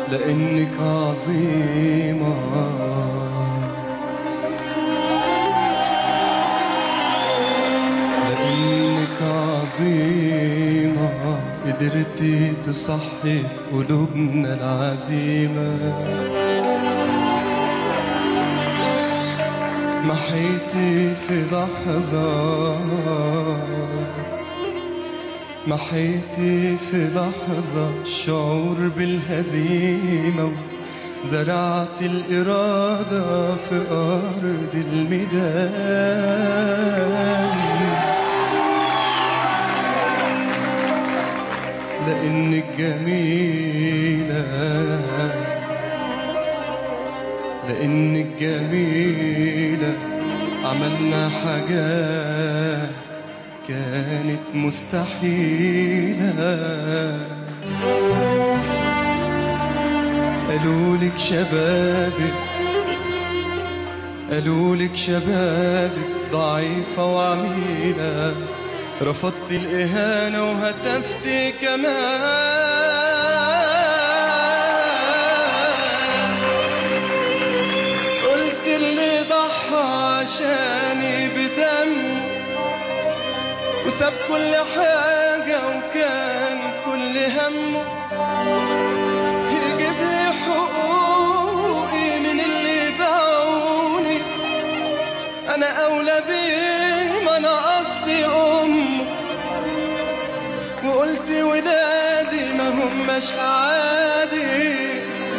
لأنك عظيمة لأنك عظيمة قدرتي تصحي في قلوبنا العزيمة محيتي في لحظة محيتي في لحظة الشعور بالهزيمة زرعت الإرادة في أرض الميدان لأنك جميلة لأنك جميلة عملنا حاجات كانت مستحيلة قالولك شبابك قالولك شبابك ضعيفة وعميلة رفضت الإهانة وهتفتي كمان قلت اللي ضحى عشاني بدم وساب كل حاجة وكان كل همه يجيب لي حقوقي من اللي باعوني أنا أولى بيه ما أنا قصدي أمه وقلت ولادي ما هماش عادي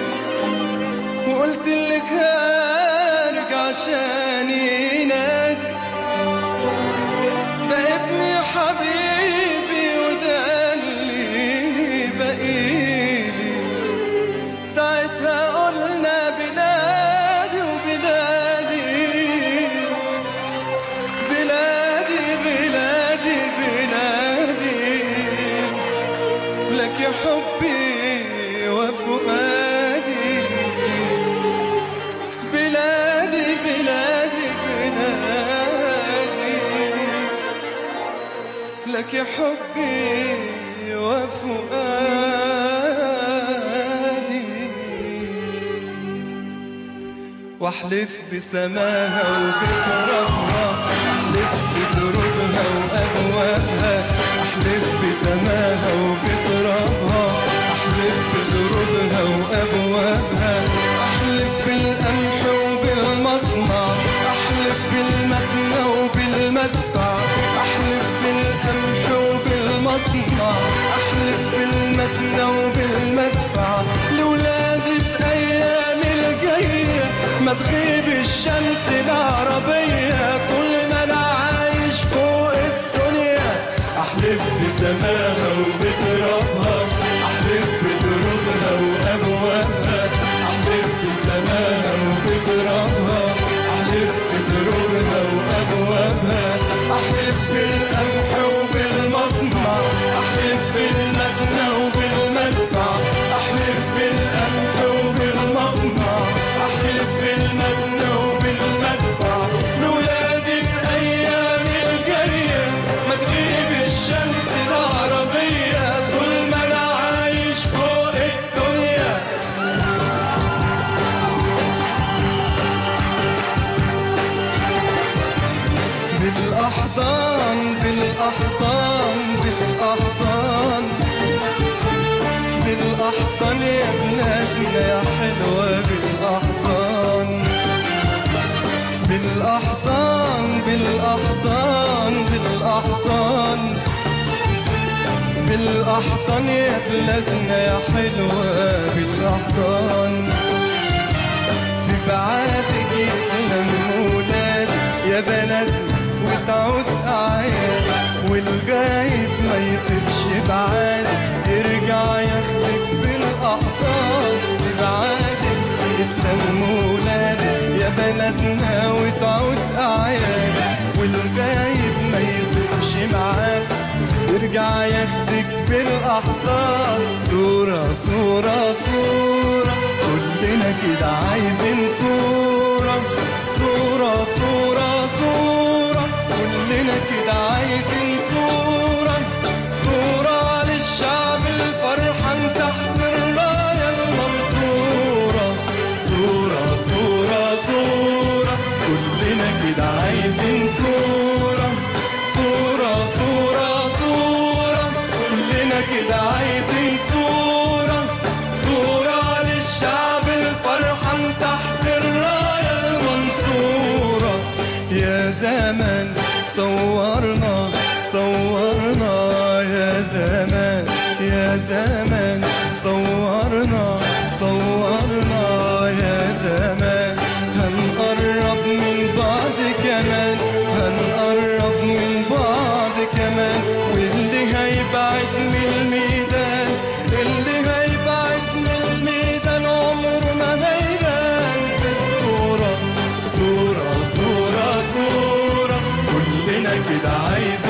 وقلت اللي خارج عشان ينادي ده ابني حبيبي وده اللي بقيلي ساعتها قلنا بلادي وبلادي بلادي بلادي بلادي لك يا حبي وفؤادي بلادي بلادي بلادي لك يا حبي وفؤادي واحلف بسماها وبترابها احلف بدروبها وابوابها احلف بسماها وبترابها احلف بدروبها وابوابها احلف بالقمح وبالمصنع احلف بالمبنى وبالمدفع احلف بالقمح وبالمصنع احلف بالمبنى وبالمدفع لولادي بايام الجايه ما تغيب الشمس العربيه طول ما انا عايش فوق الدنيا احلف بسماها وبترابها احلف بدروبها وابوابها احلف بسماها وبترابها احلف بدروبها وابوابها احلف بالقمح وبالمصنع احلف بالمبنى وبالمدفع احلف بالقمح وبالمصنع احلف بالمبنى وبالمدفع لولادي بايام الجايه ما تغيب الشمس العربيه طول ما انا عايش فوق الدنيا بالأحضان بالأحضان بالأحضان بالأحضان يا بلادنا يا حلوة بالأحضان بالأحضان بالأحضان بالأحضان بالأحضان يا بلادنا يا حلوة بالأحضان في بعادك يتلم ولاد يا بلدنا وتعود أعياد والغايب ما يطيبش بعاد يرجع ياخدك بالأحضان في بعادك يتلم ولاد يا بلدنا وتعود أعياد والغايب ما يطيبش معاك يرجع ياخدك بالأحضان صورة صورة صورة كلنا كده عايزين صورة صورة صورة صورة كلنا كده عايزين صورة صورة للشعب الفرحان تحت الراية المنصورة كده عايزين صورة صورة للشعب الفرحان تحت الراية المنصورة يا زمان صورنا صورنا يا زمان يا زمان صورنا صورنا يا زمان هنقرب من بعض كمان هنقرب من بعض كمان واللي هيبعد من الميدان اللي هيبعد من الميدان عمره ما هيبان في الصورة صورة صورة صورة كلنا كده عايزين